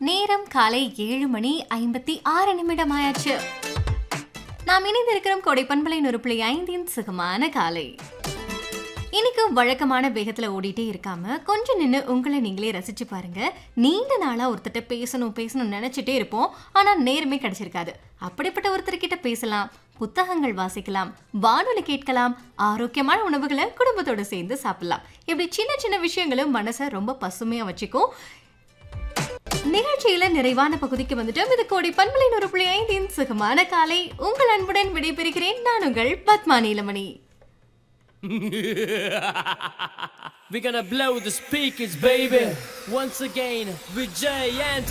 நேரம் காலை ஏழு மணி ஐம்பத்தி ஆறு நிமிடம் ஆயாச்சு நாம் இணைந்திருக்கிறோம் கொடை பண்பலை நொறுப்புளி ஐந்தின் சுகமான காலை இன்னைக்கு வழக்கமான வேகத்துல ஓடிட்டே இருக்காம கொஞ்சம் நின்று உங்களை நீங்களே ரசிச்சு பாருங்க நீண்ட நாளா ஒருத்தர்ட்ட பேசணும் பேசணும்னு நினைச்சிட்டே இருப்போம் ஆனா நேரமே கிடைச்சிருக்காது அப்படிப்பட்ட ஒருத்தர்கிட்ட பேசலாம் புத்தகங்கள் வாசிக்கலாம் வானொலி கேட்கலாம் ஆரோக்கியமான உணவுகளை குடும்பத்தோட சேர்ந்து சாப்பிடலாம் இப்படி சின்ன சின்ன விஷயங்களும் மனசை ரொம்ப பசுமையா வச்சுக்கும் நிகழ்ச்சியில நிறைவான பகுதிக்கு வந்துட்டோம் இது கோடி பண்பலை ஒரு புள்ளி ஐந்தின் சுகமான காலை உங்கள் அன்புடன் விடைபெறுகிறேன் நான் உங்கள் பத்மா நீலமணி We're gonna blow the speakers, baby. Once again, with Jay and